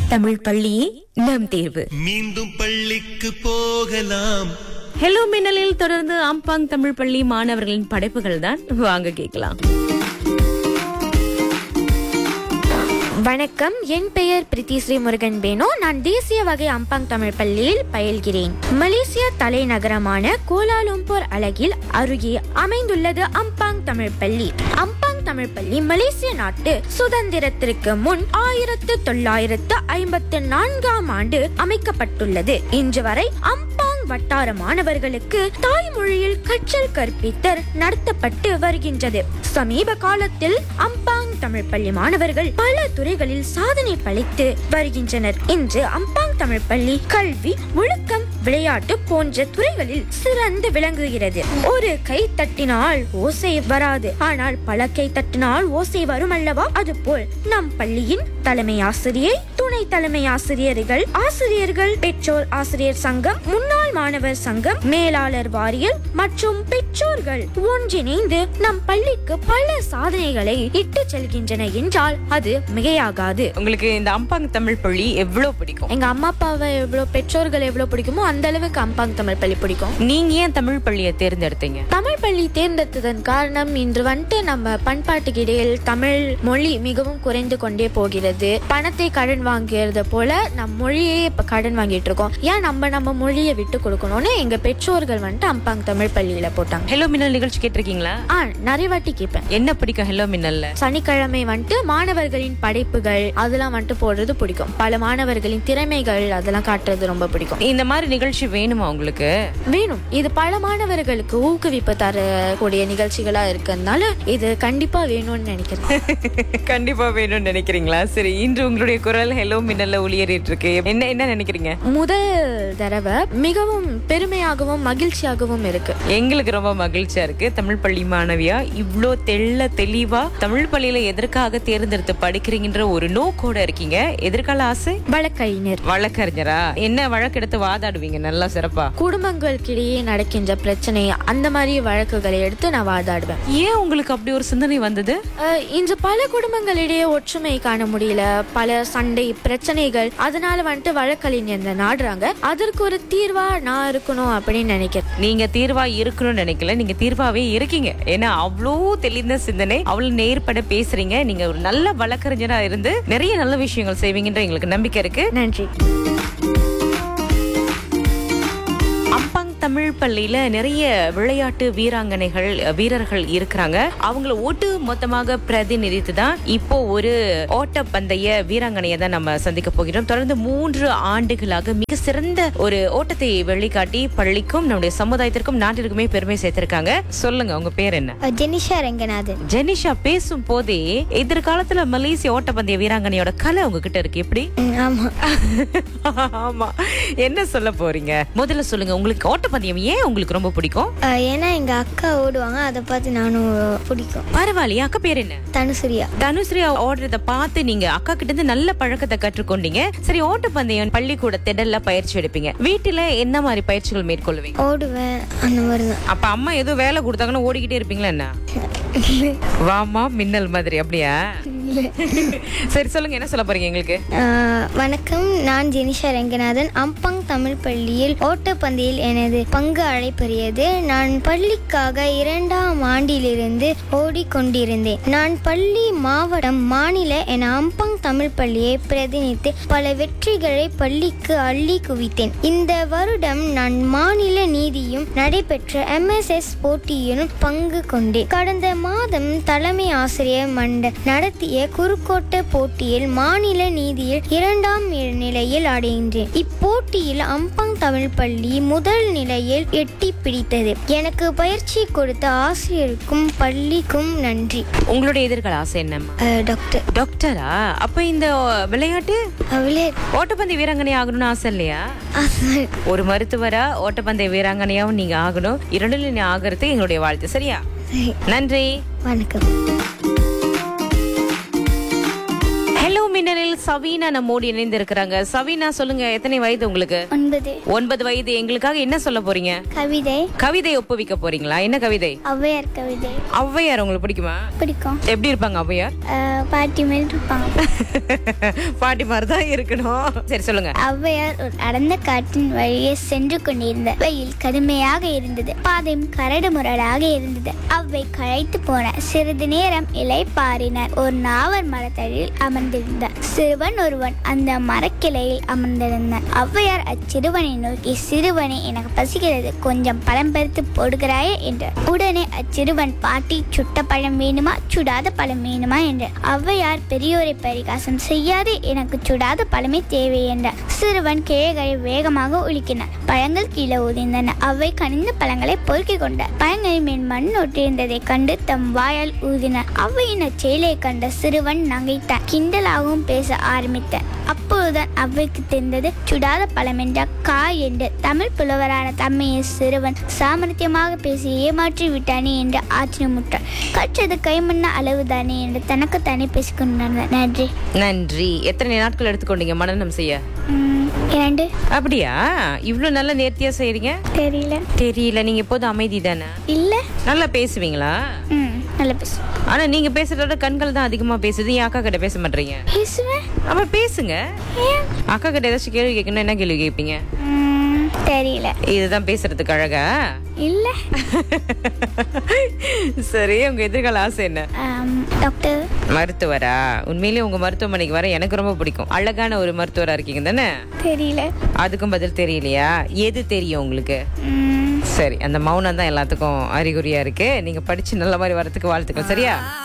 தமிழ் பள்ளியே நம் தேர்வு மீண்டும் பள்ளிக்கு போகலாம் ஹலோ மின்னலில் தொடர்ந்து அம்பாங் தமிழ் பள்ளி மாணவர்களின் படைப்புகள் தான் வாங்க கேட்கலாம் வணக்கம் என் பெயர் பிரித்தி ஸ்ரீ முருகன் பேனோ நான் தேசிய வகை அம்பாங் தமிழ் பள்ளியில் பயில்கிறேன் மலேசிய தலைநகரமான கோலாலும்பூர் அலகில் அருகே அமைந்துள்ளது அம்பாங் தமிழ் பள்ளி அம்பாங் தமிழ் பள்ளி மலேசிய நாட்டு சுதந்திரத்திற்கு முன் ஆயிரத்து தொள்ளாயிரத்து ஐம்பத்து நான்காம் ஆண்டு அமைக்கப்பட்டுள்ளது இன்று வரை அம்பாங் வட்டார மாணவர்களுக்கு தாய்மொழியில் கற்றல் கற்பித்தல் நடத்தப்பட்டு வருகின்றது சமீப காலத்தில் அம்பாங் தமிழ் பள்ளி மாணவர்கள் பல துறைகளில் சாதனை படைத்து வருகின்றனர் இன்று அம்பாங் தமிழ் பள்ளி கல்வி ஒழுக்கம் விளையாட்டு போன்ற துறைகளில் சிறந்து விளங்குகிறது ஒரு கை தட்டினால் ஓசை வராது ஆனால் பல கை தட்டினால் ஓசை வரும் அல்லவா அதுபோல் நம் பள்ளியின் தலைமை ஆசிரியை துணை தலைமை ஆசிரியர்கள் ஆசிரியர்கள் பெற்றோர் ஆசிரியர் சங்கம் முன்னாள் மாணவர் சங்கம் மேலாளர் வாரியல் மற்றும் பெற்றோர்கள் ஒன்றிணைந்து நம் பள்ளிக்கு பல சாதனைகளை இட்டு செல்கின்றன என்றால் அது மிகையாகாது உங்களுக்கு இந்த அம்பாங் தமிழ் பள்ளி எவ்வளவு பிடிக்கும் எங்க அம்மா அப்பாவை எவ்வளவு பெற்றோர்கள் எவ்வளவு பிடிக்குமோ அந்த அளவுக்கு அம்பாங் தமிழ் பள்ளி பிடிக்கும் நீங்க ஏன் தமிழ் பள்ளியை தேர்ந்தெடுத்தீங்க தமிழ் பள்ளி தேர்ந்தெடுத்ததன் காரணம் இன்று வந்துட்டு நம்ம பண்பாட்டுக்கு இடையில் தமிழ் மொழி மிகவும் குறைந்து கொண்டே போகிறது பணத்தை கடன் வாங்குறது போல நம் மொழியே இப்ப கடன் வாங்கிட்டு இருக்கோம் ஏன் நம்ம நம்ம மொழியை விட்டு கொடுக்கணும்னு எங்க பெற்றோர்கள் வந்துட்டு அம்பாங் தமிழ் பள்ளியில போட்டாங்க ஹலோ மின்னல் நிகழ்ச்சி கேட்டிருக்கீங்களா ஆ நிறைய வாட்டி கேட்பேன் என்ன பிடிக்கும் ஹலோ மின்னல்ல சனிக்கிழமை வந்துட்டு மாணவர்களின் படைப்புகள் அதெல்லாம் வந்துட்டு போடுறது பிடிக்கும் பல மாணவர்களின் திறமைகள் அதெல்லாம் காட்டுறது ரொம்ப பிடிக்கும் இந்த மாதிரி நிகழ்ச்சி வேணுமா உங்களுக்கு வேணும் இது பல மாணவர்களுக்கு ஊக்குவிப்பு தரக்கூடிய நிகழ்ச்சிகளா இருக்கிறதுனால இது கண்டிப்பா வேணும்னு நினைக்கிறேன் கண்டிப்பா வேணும்னு நினைக்கிறீங்களா சரி இன்று உங்களுடைய குரல் ஹலோ மின்னல்ல ஒளியேறிட்டு இருக்கு என்ன என்ன நினைக்கிறீங்க முதல் தடவை மிகவும் பெருமையாகவும் மகிழ்ச்சியாகவும் இருக்கு எங்களுக்கு ரொம்ப மகிழ்ச்சியா இருக்கு தமிழ் பள்ளி மாணவியா இவ்ளோ தெள்ள தெளிவா தமிழ் பள்ளியில எதற்காக தேர்ந்தெடுத்து படிக்கிறீங்கன்ற ஒரு நோக்கோட இருக்கீங்க எதிர்கால ஆசை வழக்கறிஞர் வழக்கறிஞரா என்ன வழக்கெடுத்து வாதாடுவீங்க நல்லா சிறப்பா குடும்பங்களுக்கிடையே நடக்கின்ற பிரச்சனை அந்த மாதிரி வழக்குகளை எடுத்து நான் வாதாடுவேன் ஏன் உங்களுக்கு அப்படி ஒரு சிந்தனை வந்தது அஹ், இன்று பல குடும்பங்களிடையே ஒற்றுமை காண முடியல பல சண்டை பிரச்சனைகள் அதனால வந்துட்டு வழக்கறிஞர் நாடுறாங்க அதற்கு ஒரு தீர்வா நான் இருக்கணும் அப்படின்னு நினைக்கிறேன் நீங்க தீர்வா இருக்கணும்னு நினைக்கல நீங்க தீர்வாவே இருக்கீங்க ஏன்னா அவ்வளோ தெளிந்த சிந்தனை அவ்வளவு நேர்பட பேசுறீங்க நீங்க ஒரு நல்ல வழக்கறிஞரா இருந்து நிறைய நல்ல விஷயங்கள் செய்வீங்கன்ற எங்களுக்கு நம்பிக்கை இருக்கு நன்றி அம்பாங் தமிழ் பள்ளியில நிறைய விளையாட்டு வீராங்கனைகள் வீரர்கள் இருக்கிறாங்க அவங்கள ஒட்டு மொத்தமாக பிரதிநிதித்து தான் இப்போ ஒரு ஓட்டப்பந்தய வீராங்கனையை தான் நம்ம சந்திக்க போகிறோம் தொடர்ந்து மூன்று ஆண்டுகளாக மிக சிறந்த ஒரு ஓட்டத்தை வெளிக்காட்டி பள்ளிக்கும் நம்முடைய சமுதாயத்திற்கும் நாட்டிற்குமே பெருமை சேர்த்திருக்காங்க சொல்லுங்க உங்க பேர் என்ன ஜெனிஷா ரெங்கநாதன் ஜெனிஷா பேசும் போதே எதிர்காலத்துல மலேசிய ஓட்டப்பந்தய வீராங்கனையோட கலை உங்ககிட்ட இருக்கு எப்படி ஆமா ஆமா என்ன சொல்ல போறீங்க முதல்ல சொல்லுங்க உங்களுக்கு ஓட்டப்பந்தயம் ஏன் உங்களுக்கு ரொம்ப பிடிக்கும் ஏன்னா எங்க அக்கா ஓடுவாங்க அதை பார்த்து நானும் பிடிக்கும் பரவாயில்லையே அக்கா பேர் என்ன தனுசுரியா தனுஸ்ரீ ஓடுறத பார்த்து நீங்க அக்கா கிட்ட இருந்து நல்ல பழக்கத்தை கற்றுக்கொண்டீங்க சரி ஓட்டப்பந்தயம் பள்ளிக்கூட திடல்ல பயிற்சி எடுப்பீங்க வீட்டுல என்ன மாதிரி பயிற்சிகள் மேற்கொள்வீங்க ஓடுவேன் அந்த மாதிரி தான் அப்ப அம்மா ஏதோ வேலை கொடுத்தாங்கன்னா ஓடிக்கிட்டே இருப்பீங்களா என்ன வாமா மின்னல் மாதிரி அப்படியா சரி சொல்லுங்க என்ன சொல்ல போறீங்க எங்களுக்கு வணக்கம் நான் ஜெனிஷா ரெங்கநாதன் அம்பங் தமிழ் பள்ளியில் ஓட்டப்பந்தயில் எனது பங்கு அழைப்பெரியது நான் பள்ளிக்காக இரண்டாம் ஆண்டிலிருந்து ஓடிக்கொண்டிருந்தேன் நான் பள்ளி மாவட்டம் மாநில என அம்பங் தமிழ் பள்ளியை பிரதிநிதித்து பல வெற்றிகளை பள்ளிக்கு அள்ளி குவித்தேன் இந்த வருடம் நான் மாநில நீதியும் நடைபெற்ற எம்எஸ்எஸ் போட்டியிலும் பங்கு கொண்டேன் கடந்த மாதம் தலைமை ஆசிரியர் மண்ட நடத்திய குறுக்கோட்ட போட்டியில் மாநில நீதியில் இரண்டாம் நிலையில் அடைந்தேன் இப்போட்டியில் அம்பங் தமிழ் பள்ளி முதல் நிலையில் எட்டி பிடித்தது எனக்கு பயிற்சி கொடுத்த ஆசிரியருக்கும் பள்ளிக்கும் நன்றி உங்களுடைய எதிர்கால ஆசை என்னம்மா டாக்டர் டாக்டரா அப்ப இந்த விளையாட்டு விளையாட்டு ஓட்டப்பந்தய வீராங்கனை ஆகணும்னு ஆசை இல்லையா ஒரு மருத்துவரா ஓட்டப்பந்தய வீராங்கனையாவும் நீங்க ஆகணும் இரண்டுல நீ ஆகிறது எங்களுடைய வாழ்த்து சரியா நன்றி வணக்கம் ஹலோ மின்னலில் சவீனா நம்மோடு இணைந்து இருக்கிறாங்க சவீனா சொல்லுங்க எத்தனை வயது உங்களுக்கு ஒன்பது ஒன்பது வயது எங்களுக்காக என்ன சொல்ல போறீங்க கவிதை கவிதை ஒப்புவிக்க போறீங்களா என்ன கவிதை ஔவையார் கவிதை ஔவையார் உங்களுக்கு பிடிக்குமா பிடிக்கும் எப்படி இருப்பாங்க ஔவையார் அஹ், பாட்டி மேல் இருப்பாங்க பாட்டி மாதிரி தான் இருக்கணும் சரி சொல்லுங்க ஔவையார் ஒரு அடர்ந்த காட்டின் வழியே சென்று கொண்டிருந்த வெயில் கடுமையாக இருந்தது பாதையும் கரடு முரடாக இருந்தது அவ்வை களைத்து போன சிறிது நேரம் இலை பாரினர் ஒரு நாவல் மரத்தடியில் அமர்ந்திருந்தார் சிறுவன் ஒருவன் அந்த மரக்கிளையில் அமர்ந்திருந்தான் ஔவையார் அச்சிறுவனை நோக்கி சிறுவனை எனக்கு பசிக்கிறது கொஞ்சம் பழம் பறித்து போடுகிறாயே என்றார் உடனே அச்சிறுவன் பாட்டி சுட்ட பழம் வேணுமா சுடாத பழம் வேணுமா என்றார் ஔவையார் பெரியோரை பரிகாசம் செய்யாதே எனக்கு சுடாத பழமே தேவை என்றார் சிறுவன் கிளைகளை வேகமாக உலுக்கினார் பழங்கள் கீழே உதிர்ந்தன அவை கனிந்த பழங்களை பொறுக்கிக் கொண்டார் பழங்களின் மேல் மண் ஒட்டியிருந்ததை கண்டு தம் வாயால் ஊதினார் அவ்வையின் அச்செயலை கண்ட சிறுவன் நகைத்தான் கிண்டலாகவும் பேச ஆரம்பித்தார் அப்பொழுதுதான் அவ்வைக்கு தெரிந்தது சுடாத பழம் என்ற கா என்று தமிழ் புலவரான தம்மையை சிறுவன் சாமர்த்தியமாக பேசி ஏமாற்றி விட்டானே என்று ஆச்சரியமுற்றார் கற்றது கைமண்ண அளவுதானே என்று தனக்குத்தானே பேசிக்கொண்டார் நன்றி நன்றி எத்தனை நாட்கள் எடுத்துக்கொண்டீங்க மனநம் செய்ய உம், இரண்டு அப்படியா இவ்ளோ நல்ல நேர்த்தியா செய்றீங்க தெரியல தெரியல நீங்க எப்போதும் அமைதி தானே இல்ல நல்லா பேசுவீங்களா ம் நல்லா பேசு ஆனா நீங்க பேசுறதோட கண்கள் தான் அதிகமா பேசுது என் அக்கா கிட்ட பேச மாட்டீங்க பேசுவேன் அப்ப பேசுங்க ஏன் அக்கா கிட்ட ஏதாச்சும் கேள்வி கேட்கணும் என்ன கேள்வி கேட்பீங்க உம், தெரியல இதுதான் பேசுறதுக்கு அழகா இல்ல சரி உங்க எதிர்கால ஆசை என்ன ஆம், டாக்டர் மருத்துவரா உண்மையிலேயே உங்க மருத்துவமனைக்கு வர எனக்கு ரொம்ப பிடிக்கும் அழகான ஒரு மருத்துவரா இருக்கீங்க தானே தெரியல அதுக்கும் பதில் தெரியலையா எது தெரியும் உங்களுக்கு உம், சரி அந்த மௌனம் தான் எல்லாத்துக்கும் அறிகுறியா இருக்கு நீங்க படிச்சு நல்ல மாதிரி வரதுக்கு வாழ்த்துக்கள் சரியா